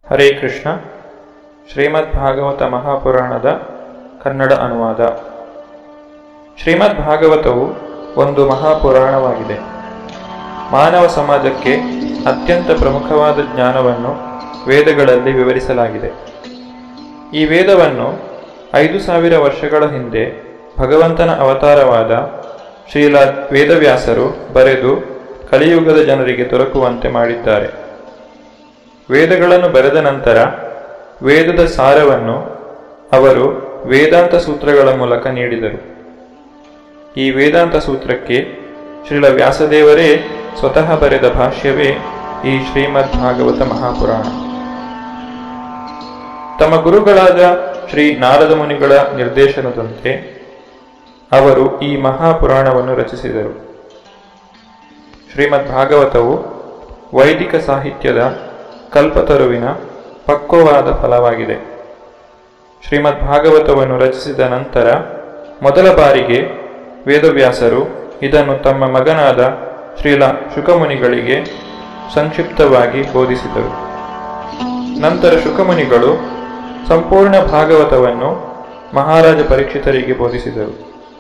ಹರೇ ಕೃಷ್ಣ ಶ್ರೀಮದ್ ಭಾಗವತ ಮಹಾಪುರಾಣದ ಕನ್ನಡ ಅನುವಾದ ಶ್ರೀಮದ್ ಭಾಗವತವು ಒಂದು ಮಹಾಪುರಾಣವಾಗಿದೆ ಮಾನವ ಸಮಾಜಕ್ಕೆ ಅತ್ಯಂತ ಪ್ರಮುಖವಾದ ಜ್ಞಾನವನ್ನು ವೇದಗಳಲ್ಲಿ ವಿವರಿಸಲಾಗಿದೆ ಈ ವೇದವನ್ನು ಐದು ಸಾವಿರ ವರ್ಷಗಳ ಹಿಂದೆ ಭಗವಂತನ ಅವತಾರವಾದ ಶ್ರೀಲ ವೇದವ್ಯಾಸರು ಬರೆದು ಕಲಿಯುಗದ ಜನರಿಗೆ ದೊರಕುವಂತೆ ಮಾಡಿದ್ದಾರೆ ವೇದಗಳನ್ನು ಬರೆದ ನಂತರ ವೇದದ ಸಾರವನ್ನು ಅವರು ವೇದಾಂತ ಸೂತ್ರಗಳ ಮೂಲಕ ನೀಡಿದರು ಈ ವೇದಾಂತ ಸೂತ್ರಕ್ಕೆ ಶ್ರೀಲ ವ್ಯಾಸದೇವರೇ ಸ್ವತಃ ಬರೆದ ಭಾಷ್ಯವೇ ಈ ಶ್ರೀಮದ್ ಭಾಗವತ ಮಹಾಪುರಾಣ ತಮ್ಮ ಗುರುಗಳಾದ ಶ್ರೀ ನಾರದ ಮುನಿಗಳ ನಿರ್ದೇಶನದಂತೆ ಅವರು ಈ ಮಹಾಪುರಾಣವನ್ನು ರಚಿಸಿದರು ಶ್ರೀಮದ್ ಭಾಗವತವು ವೈದಿಕ ಸಾಹಿತ್ಯದ ಕಲ್ಪತರುವಿನ ಪಕ್ವವಾದ ಫಲವಾಗಿದೆ ಶ್ರೀಮದ್ ಭಾಗವತವನ್ನು ರಚಿಸಿದ ನಂತರ ಮೊದಲ ಬಾರಿಗೆ ವೇದವ್ಯಾಸರು ಇದನ್ನು ತಮ್ಮ ಮಗನಾದ ಶ್ರೀಲ ಶುಕಮುನಿಗಳಿಗೆ ಸಂಕ್ಷಿಪ್ತವಾಗಿ ಬೋಧಿಸಿದರು ನಂತರ ಶುಕಮುನಿಗಳು ಸಂಪೂರ್ಣ ಭಾಗವತವನ್ನು ಮಹಾರಾಜ ಪರೀಕ್ಷಿತರಿಗೆ ಬೋಧಿಸಿದರು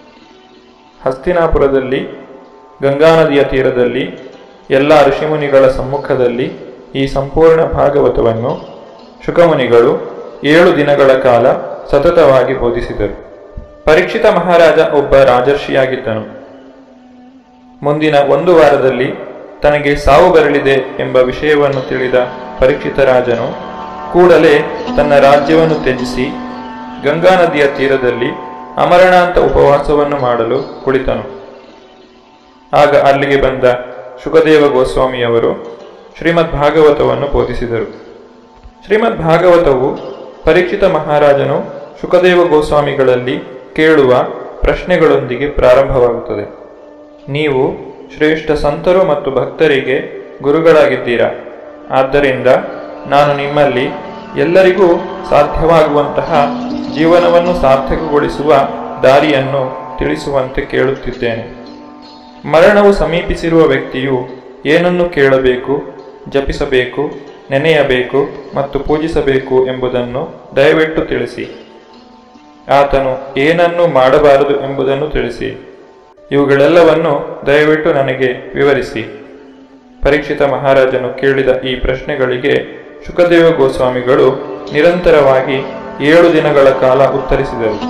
ಹಸ್ತಿನಾಪುರದಲ್ಲಿ ಗಂಗಾ ನದಿಯ ತೀರದಲ್ಲಿ ಎಲ್ಲ ಋಷಿಮುನಿಗಳ ಸಮ್ಮುಖದಲ್ಲಿ ಈ ಸಂಪೂರ್ಣ ಭಾಗವತವನ್ನು ಶುಕಮುನಿಗಳು ಏಳು ದಿನಗಳ ಕಾಲ ಸತತವಾಗಿ ಬೋಧಿಸಿದರು ಪರೀಕ್ಷಿತ ಮಹಾರಾಜ ಒಬ್ಬ ರಾಜರ್ಷಿಯಾಗಿದ್ದನು ಮುಂದಿನ ಒಂದು ವಾರದಲ್ಲಿ ತನಗೆ ಸಾವು ಬರಲಿದೆ ಎಂಬ ವಿಷಯವನ್ನು ತಿಳಿದ ಪರೀಕ್ಷಿತ ರಾಜನು ಕೂಡಲೇ ತನ್ನ ರಾಜ್ಯವನ್ನು ತ್ಯಜಿಸಿ ಗಂಗಾ ನದಿಯ ತೀರದಲ್ಲಿ ಅಮರಣಾಂತ ಉಪವಾಸವನ್ನು ಮಾಡಲು ಕುಳಿತನು ಆಗ ಅಲ್ಲಿಗೆ ಬಂದ ಶುಕದೇವ ಗೋಸ್ವಾಮಿಯವರು ಶ್ರೀಮದ್ ಭಾಗವತವನ್ನು ಬೋಧಿಸಿದರು ಶ್ರೀಮದ್ ಭಾಗವತವು ಪರೀಕ್ಷಿತ ಮಹಾರಾಜನು ಶುಕದೇವ ಗೋಸ್ವಾಮಿಗಳಲ್ಲಿ ಕೇಳುವ ಪ್ರಶ್ನೆಗಳೊಂದಿಗೆ ಪ್ರಾರಂಭವಾಗುತ್ತದೆ ನೀವು ಶ್ರೇಷ್ಠ ಸಂತರು ಮತ್ತು ಭಕ್ತರಿಗೆ ಗುರುಗಳಾಗಿದ್ದೀರಾ ಆದ್ದರಿಂದ ನಾನು ನಿಮ್ಮಲ್ಲಿ ಎಲ್ಲರಿಗೂ ಸಾಧ್ಯವಾಗುವಂತಹ ಜೀವನವನ್ನು ಸಾರ್ಥಕಗೊಳಿಸುವ ದಾರಿಯನ್ನು ತಿಳಿಸುವಂತೆ ಕೇಳುತ್ತಿದ್ದೇನೆ ಮರಣವು ಸಮೀಪಿಸಿರುವ ವ್ಯಕ್ತಿಯು ಏನನ್ನು ಕೇಳಬೇಕು ಜಪಿಸಬೇಕು ನೆನೆಯಬೇಕು ಮತ್ತು ಪೂಜಿಸಬೇಕು ಎಂಬುದನ್ನು ದಯವಿಟ್ಟು ತಿಳಿಸಿ ಆತನು ಏನನ್ನು ಮಾಡಬಾರದು ಎಂಬುದನ್ನು ತಿಳಿಸಿ ಇವುಗಳೆಲ್ಲವನ್ನು ದಯವಿಟ್ಟು ನನಗೆ ವಿವರಿಸಿ ಪರೀಕ್ಷಿತ ಮಹಾರಾಜನು ಕೇಳಿದ ಈ ಪ್ರಶ್ನೆಗಳಿಗೆ ಶುಕದೇವ ಗೋಸ್ವಾಮಿಗಳು ನಿರಂತರವಾಗಿ ಏಳು ದಿನಗಳ ಕಾಲ ಉತ್ತರಿಸಿದರು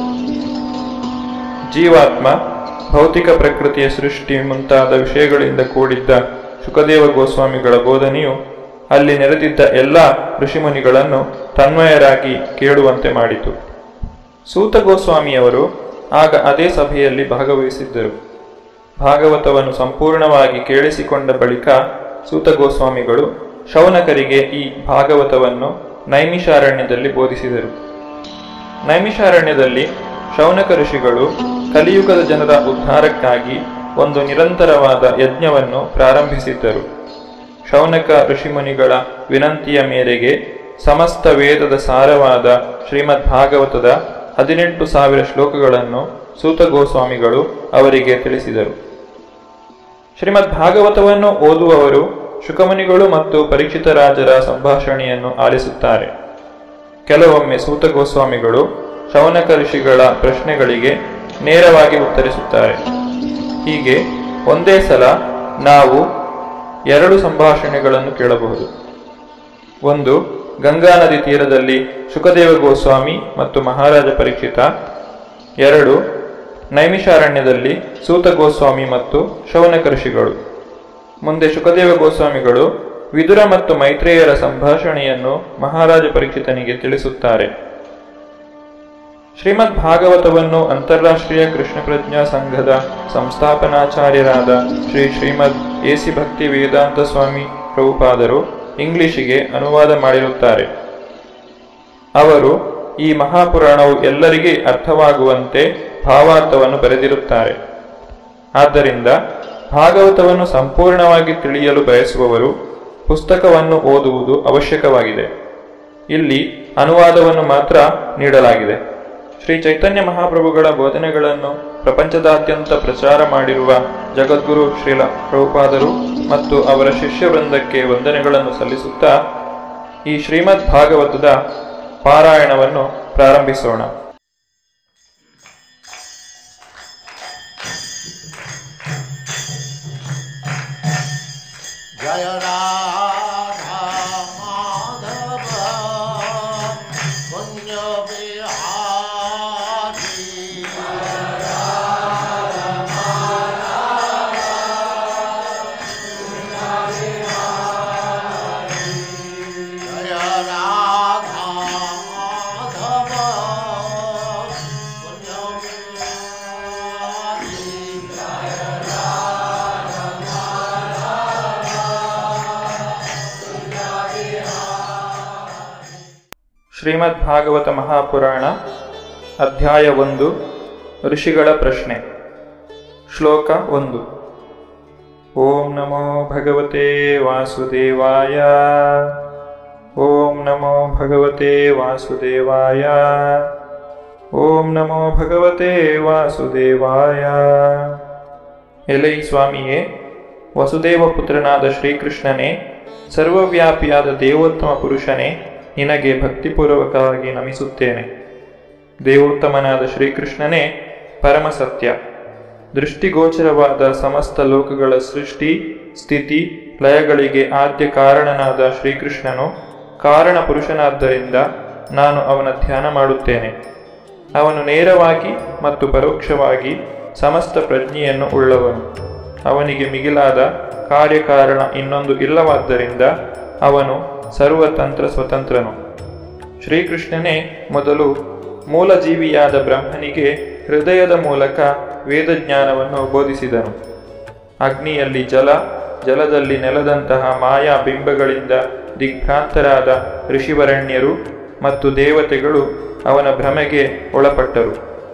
ಜೀವಾತ್ಮ ಭೌತಿಕ ಪ್ರಕೃತಿಯ ಸೃಷ್ಟಿ ಮುಂತಾದ ವಿಷಯಗಳಿಂದ ಕೂಡಿದ್ದ ಶುಕದೇವ ಗೋಸ್ವಾಮಿಗಳ ಬೋಧನೆಯು ಅಲ್ಲಿ ನೆರೆದಿದ್ದ ಎಲ್ಲ ಋಷಿಮುನಿಗಳನ್ನು ತನ್ಮಯರಾಗಿ ಕೇಳುವಂತೆ ಮಾಡಿತು ಸೂತ ಗೋಸ್ವಾಮಿಯವರು ಆಗ ಅದೇ ಸಭೆಯಲ್ಲಿ ಭಾಗವಹಿಸಿದ್ದರು ಭಾಗವತವನ್ನು ಸಂಪೂರ್ಣವಾಗಿ ಕೇಳಿಸಿಕೊಂಡ ಬಳಿಕ ಸೂತ ಗೋಸ್ವಾಮಿಗಳು ಶೌನಕರಿಗೆ ಈ ಭಾಗವತವನ್ನು ನೈಮಿಷಾರಣ್ಯದಲ್ಲಿ ಬೋಧಿಸಿದರು ನೈಮಿಷಾರಣ್ಯದಲ್ಲಿ ಶೌನಕ ಋಷಿಗಳು ಕಲಿಯುಗದ ಜನರ ಉದ್ಧಾರಕ್ಕಾಗಿ ಒಂದು ನಿರಂತರವಾದ ಯಜ್ಞವನ್ನು ಪ್ರಾರಂಭಿಸಿದ್ದರು ಶೌನಕ ಋಷಿಮುನಿಗಳ ವಿನಂತಿಯ ಮೇರೆಗೆ ಸಮಸ್ತ ವೇದದ ಸಾರವಾದ ಶ್ರೀಮದ್ ಭಾಗವತದ ಹದಿನೆಂಟು ಸಾವಿರ ಶ್ಲೋಕಗಳನ್ನು ಸೂತ ಗೋಸ್ವಾಮಿಗಳು ಅವರಿಗೆ ತಿಳಿಸಿದರು ಶ್ರೀಮದ್ ಭಾಗವತವನ್ನು ಓದುವವರು ಶುಕಮುನಿಗಳು ಮತ್ತು ಪರೀಕ್ಷಿತ ರಾಜರ ಸಂಭಾಷಣೆಯನ್ನು ಆಲಿಸುತ್ತಾರೆ ಕೆಲವೊಮ್ಮೆ ಸೂತ ಗೋಸ್ವಾಮಿಗಳು ಶೌನಕ ಋಷಿಗಳ ಪ್ರಶ್ನೆಗಳಿಗೆ ನೇರವಾಗಿ ಉತ್ತರಿಸುತ್ತಾರೆ ಹೀಗೆ ಒಂದೇ ಸಲ ನಾವು ಎರಡು ಸಂಭಾಷಣೆಗಳನ್ನು ಕೇಳಬಹುದು ಒಂದು ಗಂಗಾ ನದಿ ತೀರದಲ್ಲಿ ಶುಕದೇವ ಗೋಸ್ವಾಮಿ ಮತ್ತು ಮಹಾರಾಜ ಪರೀಕ್ಷಿತ ಎರಡು ನೈಮಿಷಾರಣ್ಯದಲ್ಲಿ ಸೂತ ಗೋಸ್ವಾಮಿ ಮತ್ತು ಶೌನಕ ಋಷಿಗಳು ಮುಂದೆ ಶುಕದೇವ ಗೋಸ್ವಾಮಿಗಳು ವಿದುರ ಮತ್ತು ಮೈತ್ರೇಯರ ಸಂಭಾಷಣೆಯನ್ನು ಮಹಾರಾಜ ಪರೀಕ್ಷಿತನಿಗೆ ತಿಳಿಸುತ್ತಾರೆ ಶ್ರೀಮದ್ ಭಾಗವತವನ್ನು ಅಂತಾರಾಷ್ಟ್ರೀಯ ಕೃಷ್ಣ ಪ್ರಜ್ಞಾ ಸಂಘದ ಸಂಸ್ಥಾಪನಾಚಾರ್ಯರಾದ ಶ್ರೀ ಶ್ರೀಮದ್ ಎಸಿ ಭಕ್ತಿ ವೇದಾಂತ ಸ್ವಾಮಿ ಪ್ರಭುಪಾದರು ಇಂಗ್ಲಿಷಿಗೆ ಅನುವಾದ ಮಾಡಿರುತ್ತಾರೆ ಅವರು ಈ ಮಹಾಪುರಾಣವು ಎಲ್ಲರಿಗೆ ಅರ್ಥವಾಗುವಂತೆ ಭಾವಾರ್ಥವನ್ನು ಬರೆದಿರುತ್ತಾರೆ ಆದ್ದರಿಂದ ಭಾಗವತವನ್ನು ಸಂಪೂರ್ಣವಾಗಿ ತಿಳಿಯಲು ಬಯಸುವವರು ಪುಸ್ತಕವನ್ನು ಓದುವುದು ಅವಶ್ಯಕವಾಗಿದೆ ಇಲ್ಲಿ ಅನುವಾದವನ್ನು ಮಾತ್ರ ನೀಡಲಾಗಿದೆ ಶ್ರೀ ಚೈತನ್ಯ ಮಹಾಪ್ರಭುಗಳ ಬೋಧನೆಗಳನ್ನು ಪ್ರಪಂಚದಾದ್ಯಂತ ಪ್ರಚಾರ ಮಾಡಿರುವ ಜಗದ್ಗುರು ಶ್ರೀಲ ಪ್ರಭುಪಾದರು ಮತ್ತು ಅವರ ಶಿಷ್ಯ ವೃಂದಕ್ಕೆ ವಂದನೆಗಳನ್ನು ಸಲ್ಲಿಸುತ್ತಾ ಈ ಶ್ರೀಮದ್ ಭಾಗವತದ ಪಾರಾಯಣವನ್ನು ಪ್ರಾರಂಭಿಸೋಣ जय राधा माधव कुञ्ज बिहारी जय राधा माधव कुञ्ज बिहारी ಶ್ರೀಮದ್ ಭಾಗವತ ಮಹಾಪುರಾಣ ಅಧ್ಯಾಯ ಒಂದು ಋಷಿಗಳ ಪ್ರಶ್ನೆ ಶ್ಲೋಕ ಒಂದು ಓಂ ನಮೋ ಭಗವತೆ ವಾಸುದೇವಾಯ ಓಂ ನಮೋ ಭಗವತೆ ವಾಸುದೇವಾಯ ಓಂ ನಮೋ ಭಗವತೆ ವಾಸುದೇವಾಯ ಎಲೈ ಸ್ವಾಮಿಯೇ ವಸುದೇವ ಪುತ್ರನಾದ ಶ್ರೀಕೃಷ್ಣನೇ ಸರ್ವವ್ಯಾಪಿಯಾದ ದೇವೋತ್ತಮ ಪುರುಷನೇ ನಿನಗೆ ಭಕ್ತಿಪೂರ್ವಕವಾಗಿ ನಮಿಸುತ್ತೇನೆ ದೇವೋತ್ತಮನಾದ ಶ್ರೀಕೃಷ್ಣನೇ ಪರಮ ಸತ್ಯ ದೃಷ್ಟಿಗೋಚರವಾದ ಸಮಸ್ತ ಲೋಕಗಳ ಸೃಷ್ಟಿ ಸ್ಥಿತಿ ಲಯಗಳಿಗೆ ಆದ್ಯ ಕಾರಣನಾದ ಶ್ರೀಕೃಷ್ಣನು ಕಾರಣ ಪುರುಷನಾದ್ದರಿಂದ ನಾನು ಅವನ ಧ್ಯಾನ ಮಾಡುತ್ತೇನೆ ಅವನು ನೇರವಾಗಿ ಮತ್ತು ಪರೋಕ್ಷವಾಗಿ ಸಮಸ್ತ ಪ್ರಜ್ಞೆಯನ್ನು ಉಳ್ಳವನು ಅವನಿಗೆ ಮಿಗಿಲಾದ ಕಾರ್ಯಕಾರಣ ಇನ್ನೊಂದು ಇಲ್ಲವಾದ್ದರಿಂದ ಅವನು ಸರ್ವತಂತ್ರ ಸ್ವತಂತ್ರನು ಶ್ರೀಕೃಷ್ಣನೇ ಮೊದಲು ಮೂಲಜೀವಿಯಾದ ಬ್ರಹ್ಮನಿಗೆ ಹೃದಯದ ಮೂಲಕ ವೇದಜ್ಞಾನವನ್ನು ಬೋಧಿಸಿದನು ಅಗ್ನಿಯಲ್ಲಿ ಜಲ ಜಲದಲ್ಲಿ ನೆಲದಂತಹ ಮಾಯಾ ಬಿಂಬಗಳಿಂದ ದಿಗ್ಭ್ರಾಂತರಾದ ಋಷಿವರಣ್ಯರು ಮತ್ತು ದೇವತೆಗಳು ಅವನ ಭ್ರಮೆಗೆ ಒಳಪಟ್ಟರು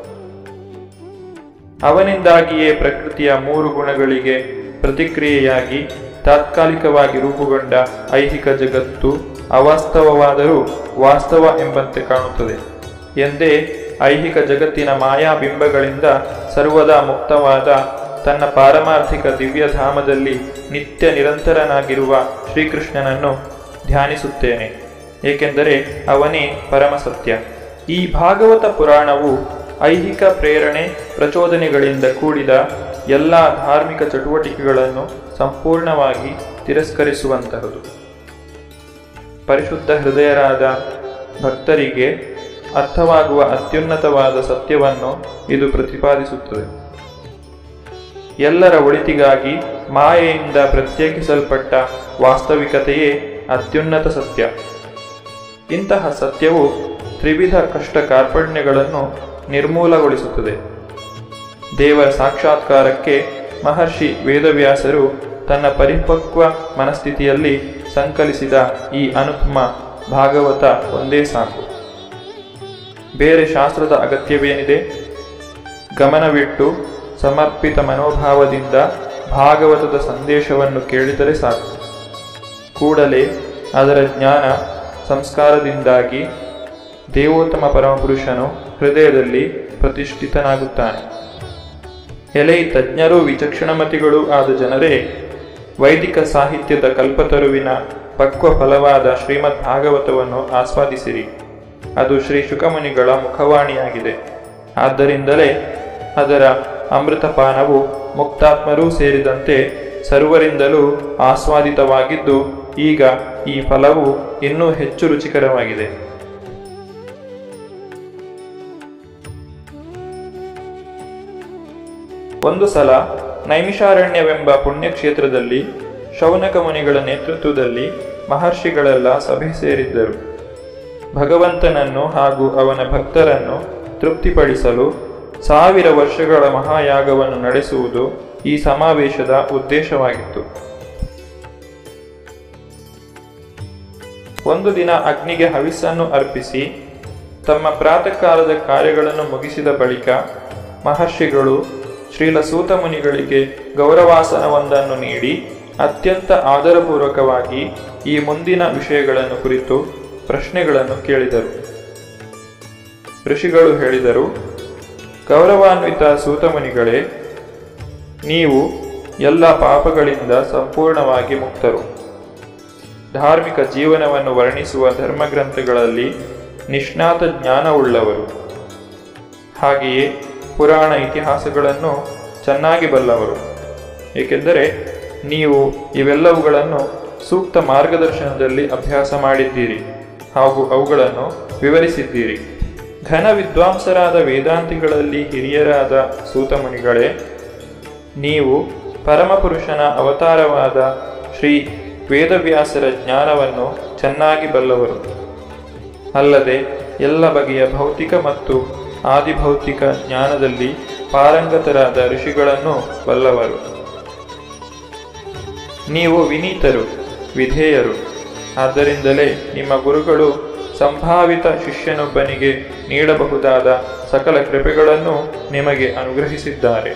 ಅವನಿಂದಾಗಿಯೇ ಪ್ರಕೃತಿಯ ಮೂರು ಗುಣಗಳಿಗೆ ಪ್ರತಿಕ್ರಿಯೆಯಾಗಿ ತಾತ್ಕಾಲಿಕವಾಗಿ ರೂಪುಗೊಂಡ ಐಹಿಕ ಜಗತ್ತು ಅವಾಸ್ತವವಾದರೂ ವಾಸ್ತವ ಎಂಬಂತೆ ಕಾಣುತ್ತದೆ ಎಂದೇ ಐಹಿಕ ಜಗತ್ತಿನ ಮಾಯಾಬಿಂಬಗಳಿಂದ ಸರ್ವದಾ ಮುಕ್ತವಾದ ತನ್ನ ಪಾರಮಾರ್ಥಿಕ ದಿವ್ಯಧಾಮದಲ್ಲಿ ನಿತ್ಯ ನಿರಂತರನಾಗಿರುವ ಶ್ರೀಕೃಷ್ಣನನ್ನು ಧ್ಯಾನಿಸುತ್ತೇನೆ ಏಕೆಂದರೆ ಅವನೇ ಪರಮಸತ್ಯ ಈ ಭಾಗವತ ಪುರಾಣವು ಐಹಿಕ ಪ್ರೇರಣೆ ಪ್ರಚೋದನೆಗಳಿಂದ ಕೂಡಿದ ಎಲ್ಲ ಧಾರ್ಮಿಕ ಚಟುವಟಿಕೆಗಳನ್ನು ಸಂಪೂರ್ಣವಾಗಿ ತಿರಸ್ಕರಿಸುವಂತಹದು ಪರಿಶುದ್ಧ ಹೃದಯರಾದ ಭಕ್ತರಿಗೆ ಅರ್ಥವಾಗುವ ಅತ್ಯುನ್ನತವಾದ ಸತ್ಯವನ್ನು ಇದು ಪ್ರತಿಪಾದಿಸುತ್ತದೆ ಎಲ್ಲರ ಒಳಿತಿಗಾಗಿ ಮಾಯೆಯಿಂದ ಪ್ರತ್ಯೇಕಿಸಲ್ಪಟ್ಟ ವಾಸ್ತವಿಕತೆಯೇ ಅತ್ಯುನ್ನತ ಸತ್ಯ ಇಂತಹ ಸತ್ಯವು ತ್ರಿವಿಧ ಕಷ್ಟ ಕಾರ್ಪಣ್ಯಗಳನ್ನು ನಿರ್ಮೂಲಗೊಳಿಸುತ್ತದೆ ದೇವರ ಸಾಕ್ಷಾತ್ಕಾರಕ್ಕೆ ಮಹರ್ಷಿ ವೇದವ್ಯಾಸರು ತನ್ನ ಪರಿಪಕ್ವ ಮನಸ್ಥಿತಿಯಲ್ಲಿ ಸಂಕಲಿಸಿದ ಈ ಅನುಪಮ ಭಾಗವತ ಒಂದೇ ಸಾಕು ಬೇರೆ ಶಾಸ್ತ್ರದ ಅಗತ್ಯವೇನಿದೆ ಗಮನವಿಟ್ಟು ಸಮರ್ಪಿತ ಮನೋಭಾವದಿಂದ ಭಾಗವತದ ಸಂದೇಶವನ್ನು ಕೇಳಿದರೆ ಸಾಕು ಕೂಡಲೇ ಅದರ ಜ್ಞಾನ ಸಂಸ್ಕಾರದಿಂದಾಗಿ ದೇವೋತ್ತಮ ಪರಮಪುರುಷನು ಹೃದಯದಲ್ಲಿ ಪ್ರತಿಷ್ಠಿತನಾಗುತ್ತಾನೆ ಎಲೈ ತಜ್ಞರೂ ವಿಚಕ್ಷಣಮತಿಗಳೂ ಆದ ಜನರೇ ವೈದಿಕ ಸಾಹಿತ್ಯದ ಕಲ್ಪತರುವಿನ ಪಕ್ವ ಫಲವಾದ ಶ್ರೀಮದ್ ಭಾಗವತವನ್ನು ಆಸ್ವಾದಿಸಿರಿ ಅದು ಶ್ರೀ ಶುಕಮುನಿಗಳ ಮುಖವಾಣಿಯಾಗಿದೆ ಆದ್ದರಿಂದಲೇ ಅದರ ಅಮೃತಪಾನವು ಮುಕ್ತಾತ್ಮರೂ ಸೇರಿದಂತೆ ಸರ್ವರಿಂದಲೂ ಆಸ್ವಾದಿತವಾಗಿದ್ದು ಈಗ ಈ ಫಲವು ಇನ್ನೂ ಹೆಚ್ಚು ರುಚಿಕರವಾಗಿದೆ ಒಂದು ಸಲ ನೈಮಿಷಾರಣ್ಯವೆಂಬ ಪುಣ್ಯಕ್ಷೇತ್ರದಲ್ಲಿ ಶೌನಕ ಮುನಿಗಳ ನೇತೃತ್ವದಲ್ಲಿ ಮಹರ್ಷಿಗಳೆಲ್ಲ ಸಭೆ ಸೇರಿದ್ದರು ಭಗವಂತನನ್ನು ಹಾಗೂ ಅವನ ಭಕ್ತರನ್ನು ತೃಪ್ತಿಪಡಿಸಲು ಸಾವಿರ ವರ್ಷಗಳ ಮಹಾಯಾಗವನ್ನು ನಡೆಸುವುದು ಈ ಸಮಾವೇಶದ ಉದ್ದೇಶವಾಗಿತ್ತು ಒಂದು ದಿನ ಅಗ್ನಿಗೆ ಹವಿಸ್ಸನ್ನು ಅರ್ಪಿಸಿ ತಮ್ಮ ಪ್ರಾತಃಕಾಲದ ಕಾರ್ಯಗಳನ್ನು ಮುಗಿಸಿದ ಬಳಿಕ ಮಹರ್ಷಿಗಳು ಶ್ರೀಲಸೂತ ಮುನಿಗಳಿಗೆ ಗೌರವಾಸನವೊಂದನ್ನು ನೀಡಿ ಅತ್ಯಂತ ಆದರಪೂರ್ವಕವಾಗಿ ಈ ಮುಂದಿನ ವಿಷಯಗಳನ್ನು ಕುರಿತು ಪ್ರಶ್ನೆಗಳನ್ನು ಕೇಳಿದರು ಋಷಿಗಳು ಹೇಳಿದರು ಗೌರವಾನ್ವಿತ ಸೂತಮುನಿಗಳೇ ನೀವು ಎಲ್ಲ ಪಾಪಗಳಿಂದ ಸಂಪೂರ್ಣವಾಗಿ ಮುಕ್ತರು ಧಾರ್ಮಿಕ ಜೀವನವನ್ನು ವರ್ಣಿಸುವ ಧರ್ಮಗ್ರಂಥಗಳಲ್ಲಿ ನಿಷ್ಣಾತ ಜ್ಞಾನವುಳ್ಳವರು ಹಾಗೆಯೇ ಪುರಾಣ ಇತಿಹಾಸಗಳನ್ನು ಚೆನ್ನಾಗಿ ಬಲ್ಲವರು ಏಕೆಂದರೆ ನೀವು ಇವೆಲ್ಲವುಗಳನ್ನು ಸೂಕ್ತ ಮಾರ್ಗದರ್ಶನದಲ್ಲಿ ಅಭ್ಯಾಸ ಮಾಡಿದ್ದೀರಿ ಹಾಗೂ ಅವುಗಳನ್ನು ವಿವರಿಸಿದ್ದೀರಿ ಘನ ವಿದ್ವಾಂಸರಾದ ವೇದಾಂತಿಗಳಲ್ಲಿ ಹಿರಿಯರಾದ ಸೂತಮುನಿಗಳೇ ನೀವು ಪರಮಪುರುಷನ ಅವತಾರವಾದ ಶ್ರೀ ವೇದವ್ಯಾಸರ ಜ್ಞಾನವನ್ನು ಚೆನ್ನಾಗಿ ಬಲ್ಲವರು ಅಲ್ಲದೆ ಎಲ್ಲ ಬಗೆಯ ಭೌತಿಕ ಮತ್ತು ಆದಿಭೌತಿಕ ಜ್ಞಾನದಲ್ಲಿ ಪಾರಂಗತರಾದ ಋಷಿಗಳನ್ನು ಬಲ್ಲವರು ನೀವು ವಿನೀತರು ವಿಧೇಯರು ಆದ್ದರಿಂದಲೇ ನಿಮ್ಮ ಗುರುಗಳು ಸಂಭಾವಿತ ಶಿಷ್ಯನೊಬ್ಬನಿಗೆ ನೀಡಬಹುದಾದ ಸಕಲ ಕೃಪೆಗಳನ್ನು ನಿಮಗೆ ಅನುಗ್ರಹಿಸಿದ್ದಾರೆ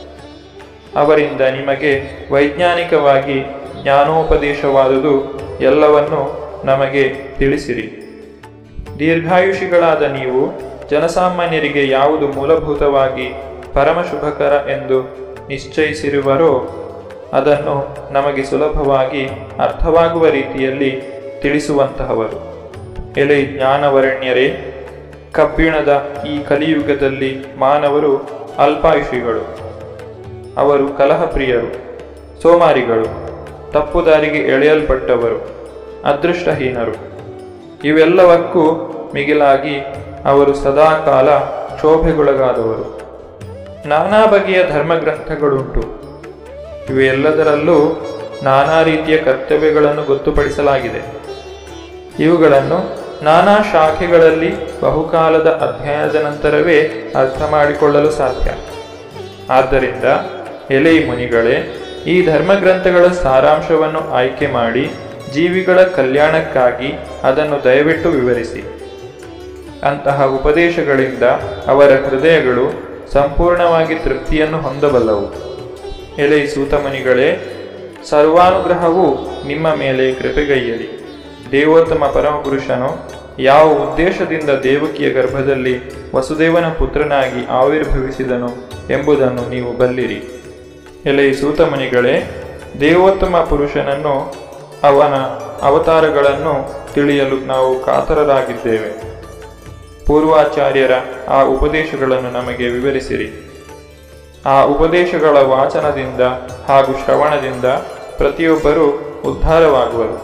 ಅವರಿಂದ ನಿಮಗೆ ವೈಜ್ಞಾನಿಕವಾಗಿ ಜ್ಞಾನೋಪದೇಶವಾದುದು ಎಲ್ಲವನ್ನು ನಮಗೆ ತಿಳಿಸಿರಿ ದೀರ್ಘಾಯುಷಿಗಳಾದ ನೀವು ಜನಸಾಮಾನ್ಯರಿಗೆ ಯಾವುದು ಮೂಲಭೂತವಾಗಿ ಪರಮಶುಭಕರ ಎಂದು ನಿಶ್ಚಯಿಸಿರುವರೋ ಅದನ್ನು ನಮಗೆ ಸುಲಭವಾಗಿ ಅರ್ಥವಾಗುವ ರೀತಿಯಲ್ಲಿ ತಿಳಿಸುವಂತಹವರು ಎಲೆ ಜ್ಞಾನವರಣ್ಯರೇ ಕಬ್ಬಿಣದ ಈ ಕಲಿಯುಗದಲ್ಲಿ ಮಾನವರು ಅಲ್ಪಾಯುಷಿಗಳು ಅವರು ಕಲಹಪ್ರಿಯರು ಸೋಮಾರಿಗಳು ತಪ್ಪುದಾರಿಗೆ ಎಳೆಯಲ್ಪಟ್ಟವರು ಅದೃಷ್ಟಹೀನರು ಇವೆಲ್ಲವಕ್ಕೂ ಮಿಗಿಲಾಗಿ ಅವರು ಸದಾಕಾಲ ಕ್ಷೋಭೆಗೊಳಗಾದವರು ನಾನಾ ಬಗೆಯ ಧರ್ಮಗ್ರಂಥಗಳುಂಟು ಇವೆಲ್ಲದರಲ್ಲೂ ನಾನಾ ರೀತಿಯ ಕರ್ತವ್ಯಗಳನ್ನು ಗೊತ್ತುಪಡಿಸಲಾಗಿದೆ ಇವುಗಳನ್ನು ನಾನಾ ಶಾಖೆಗಳಲ್ಲಿ ಬಹುಕಾಲದ ಅಧ್ಯಯನದ ನಂತರವೇ ಅರ್ಥ ಮಾಡಿಕೊಳ್ಳಲು ಸಾಧ್ಯ ಆದ್ದರಿಂದ ಎಲೆ ಮುನಿಗಳೇ ಈ ಧರ್ಮಗ್ರಂಥಗಳ ಸಾರಾಂಶವನ್ನು ಆಯ್ಕೆ ಮಾಡಿ ಜೀವಿಗಳ ಕಲ್ಯಾಣಕ್ಕಾಗಿ ಅದನ್ನು ದಯವಿಟ್ಟು ವಿವರಿಸಿ ಅಂತಹ ಉಪದೇಶಗಳಿಂದ ಅವರ ಹೃದಯಗಳು ಸಂಪೂರ್ಣವಾಗಿ ತೃಪ್ತಿಯನ್ನು ಹೊಂದಬಲ್ಲವು ಎಲೆ ಸೂತಮುನಿಗಳೇ ಸರ್ವಾನುಗ್ರಹವು ನಿಮ್ಮ ಮೇಲೆ ಕೃಪೆಗೈಯಲಿ ದೇವೋತ್ತಮ ಪರಮಪುರುಷನು ಯಾವ ಉದ್ದೇಶದಿಂದ ದೇವಕಿಯ ಗರ್ಭದಲ್ಲಿ ವಸುದೇವನ ಪುತ್ರನಾಗಿ ಆವಿರ್ಭವಿಸಿದನು ಎಂಬುದನ್ನು ನೀವು ಬಲ್ಲಿರಿ ಎಲೆ ಸೂತಮುನಿಗಳೇ ದೇವೋತ್ತಮ ಪುರುಷನನ್ನು ಅವನ ಅವತಾರಗಳನ್ನು ತಿಳಿಯಲು ನಾವು ಕಾತರರಾಗಿದ್ದೇವೆ ಪೂರ್ವಾಚಾರ್ಯರ ಆ ಉಪದೇಶಗಳನ್ನು ನಮಗೆ ವಿವರಿಸಿರಿ ಆ ಉಪದೇಶಗಳ ವಾಚನದಿಂದ ಹಾಗೂ ಶ್ರವಣದಿಂದ ಪ್ರತಿಯೊಬ್ಬರೂ ಉದ್ಧಾರವಾಗುವರು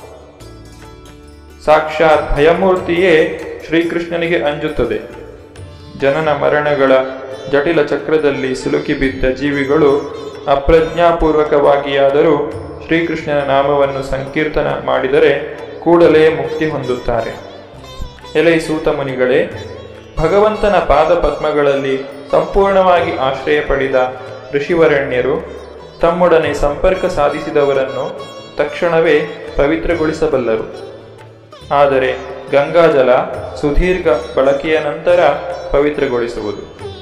ಸಾಕ್ಷಾತ್ ಭಯಮೂರ್ತಿಯೇ ಶ್ರೀಕೃಷ್ಣನಿಗೆ ಅಂಜುತ್ತದೆ ಜನನ ಮರಣಗಳ ಜಟಿಲ ಚಕ್ರದಲ್ಲಿ ಸಿಲುಕಿ ಬಿದ್ದ ಜೀವಿಗಳು ಅಪ್ರಜ್ಞಾಪೂರ್ವಕವಾಗಿಯಾದರೂ ಶ್ರೀಕೃಷ್ಣನ ನಾಮವನ್ನು ಸಂಕೀರ್ತನ ಮಾಡಿದರೆ ಕೂಡಲೇ ಮುಕ್ತಿ ಹೊಂದುತ್ತಾರೆ ಎಲೆ ಸೂತ ಮುನಿಗಳೇ ಭಗವಂತನ ಪಾದ ಪದ್ಮಗಳಲ್ಲಿ ಸಂಪೂರ್ಣವಾಗಿ ಆಶ್ರಯ ಪಡೆದ ಋಷಿವರಣ್ಯರು ತಮ್ಮೊಡನೆ ಸಂಪರ್ಕ ಸಾಧಿಸಿದವರನ್ನು ತಕ್ಷಣವೇ ಪವಿತ್ರಗೊಳಿಸಬಲ್ಲರು ಆದರೆ ಗಂಗಾಜಲ ಸುದೀರ್ಘ ಬಳಕೆಯ ನಂತರ ಪವಿತ್ರಗೊಳಿಸುವುದು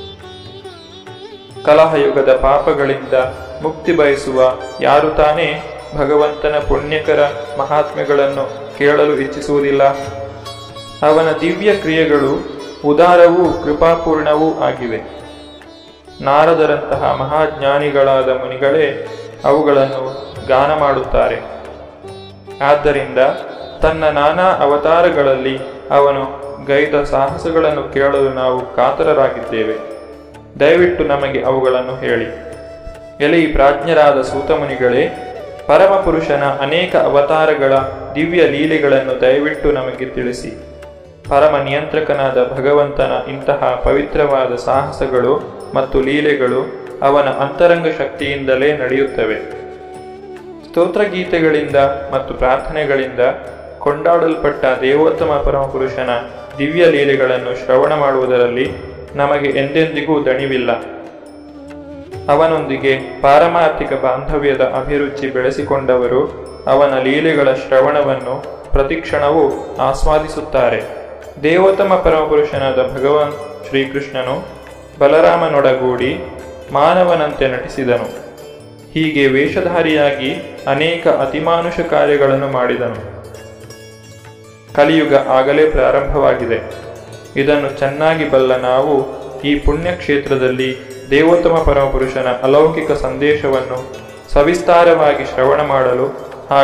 ಕಲಹಯುಗದ ಪಾಪಗಳಿಂದ ಮುಕ್ತಿ ಬಯಸುವ ಯಾರು ತಾನೇ ಭಗವಂತನ ಪುಣ್ಯಕರ ಮಹಾತ್ಮೆಗಳನ್ನು ಕೇಳಲು ಇಚ್ಛಿಸುವುದಿಲ್ಲ ಅವನ ದಿವ್ಯ ಕ್ರಿಯೆಗಳು ಉದಾರವೂ ಕೃಪಾಪೂರ್ಣವೂ ಆಗಿವೆ ನಾರದರಂತಹ ಮಹಾಜ್ಞಾನಿಗಳಾದ ಮುನಿಗಳೇ ಅವುಗಳನ್ನು ಗಾನ ಮಾಡುತ್ತಾರೆ ಆದ್ದರಿಂದ ತನ್ನ ನಾನಾ ಅವತಾರಗಳಲ್ಲಿ ಅವನು ಗೈದ ಸಾಹಸಗಳನ್ನು ಕೇಳಲು ನಾವು ಕಾತರರಾಗಿದ್ದೇವೆ ದಯವಿಟ್ಟು ನಮಗೆ ಅವುಗಳನ್ನು ಹೇಳಿ ಎಲೆ ಈ ಪ್ರಾಜ್ಞರಾದ ಸೂತಮುನಿಗಳೇ ಪರಮಪುರುಷನ ಅನೇಕ ಅವತಾರಗಳ ದಿವ್ಯ ಲೀಲೆಗಳನ್ನು ದಯವಿಟ್ಟು ನಮಗೆ ತಿಳಿಸಿ ಪರಮ ನಿಯಂತ್ರಕನಾದ ಭಗವಂತನ ಇಂತಹ ಪವಿತ್ರವಾದ ಸಾಹಸಗಳು ಮತ್ತು ಲೀಲೆಗಳು ಅವನ ಅಂತರಂಗ ಶಕ್ತಿಯಿಂದಲೇ ನಡೆಯುತ್ತವೆ ಸ್ತೋತ್ರಗೀತೆಗಳಿಂದ ಮತ್ತು ಪ್ರಾರ್ಥನೆಗಳಿಂದ ಕೊಂಡಾಡಲ್ಪಟ್ಟ ದೇವೋತ್ತಮ ಪರಮಪುರುಷನ ದಿವ್ಯ ಲೀಲೆಗಳನ್ನು ಶ್ರವಣ ಮಾಡುವುದರಲ್ಲಿ ನಮಗೆ ಎಂದೆಂದಿಗೂ ದಣಿವಿಲ್ಲ ಅವನೊಂದಿಗೆ ಪಾರಮಾರ್ಥಿಕ ಬಾಂಧವ್ಯದ ಅಭಿರುಚಿ ಬೆಳೆಸಿಕೊಂಡವರು ಅವನ ಲೀಲೆಗಳ ಶ್ರವಣವನ್ನು ಪ್ರತಿಕ್ಷಣವೂ ಆಸ್ವಾದಿಸುತ್ತಾರೆ ದೇವೋತ್ತಮ ಪರಮಪುರುಷನಾದ ಭಗವಾನ್ ಶ್ರೀಕೃಷ್ಣನು ಬಲರಾಮನೊಡಗೂಡಿ ಮಾನವನಂತೆ ನಟಿಸಿದನು ಹೀಗೆ ವೇಷಧಾರಿಯಾಗಿ ಅನೇಕ ಅತಿಮಾನುಷ ಕಾರ್ಯಗಳನ್ನು ಮಾಡಿದನು ಕಲಿಯುಗ ಆಗಲೇ ಪ್ರಾರಂಭವಾಗಿದೆ ಇದನ್ನು ಚೆನ್ನಾಗಿ ಬಲ್ಲ ನಾವು ಈ ಪುಣ್ಯಕ್ಷೇತ್ರದಲ್ಲಿ ದೇವೋತ್ತಮ ಪರಮಪುರುಷನ ಅಲೌಕಿಕ ಸಂದೇಶವನ್ನು ಸವಿಸ್ತಾರವಾಗಿ ಶ್ರವಣ ಮಾಡಲು ಹಾಗೂ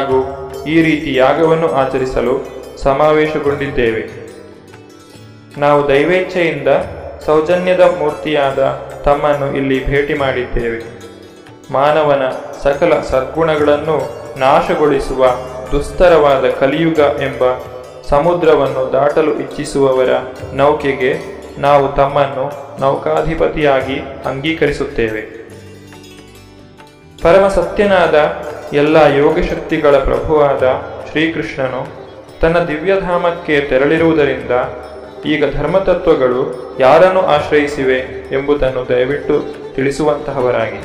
ಈ ರೀತಿ ಯಾಗವನ್ನು ಆಚರಿಸಲು ಸಮಾವೇಶಗೊಂಡಿದ್ದೇವೆ ನಾವು ದೈವೇಚ್ಛೆಯಿಂದ ಸೌಜನ್ಯದ ಮೂರ್ತಿಯಾದ ತಮ್ಮನ್ನು ಇಲ್ಲಿ ಭೇಟಿ ಮಾಡಿದ್ದೇವೆ ಮಾನವನ ಸಕಲ ಸದ್ಗುಣಗಳನ್ನು ನಾಶಗೊಳಿಸುವ ದುಸ್ತರವಾದ ಕಲಿಯುಗ ಎಂಬ ಸಮುದ್ರವನ್ನು ದಾಟಲು ಇಚ್ಛಿಸುವವರ ನೌಕೆಗೆ ನಾವು ತಮ್ಮನ್ನು ನೌಕಾಧಿಪತಿಯಾಗಿ ಅಂಗೀಕರಿಸುತ್ತೇವೆ ಪರಮ ಸತ್ಯನಾದ ಎಲ್ಲ ಯೋಗಶಕ್ತಿಗಳ ಪ್ರಭುವಾದ ಶ್ರೀಕೃಷ್ಣನು ತನ್ನ ದಿವ್ಯಧಾಮಕ್ಕೆ ತೆರಳಿರುವುದರಿಂದ ಈಗ ಧರ್ಮತತ್ವಗಳು ಯಾರನ್ನು ಆಶ್ರಯಿಸಿವೆ ಎಂಬುದನ್ನು ದಯವಿಟ್ಟು ತಿಳಿಸುವಂತಹವರಾಗಿ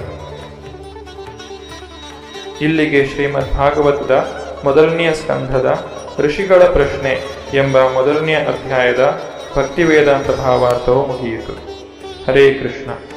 ಇಲ್ಲಿಗೆ ಶ್ರೀಮದ್ ಭಾಗವತದ ಮೊದಲನೆಯ ಸ್ಕಂಧದ ಋಷಿಗಳ ಪ್ರಶ್ನೆ ಎಂಬ ಮೊದಲನೆಯ ಅಧ್ಯಾಯದ ಭಕ್ತಿವೇದಾಂತ ಭಾವಾರ್ಥವು ಮುಗಿಯಿತು ಹರೇ ಕೃಷ್ಣ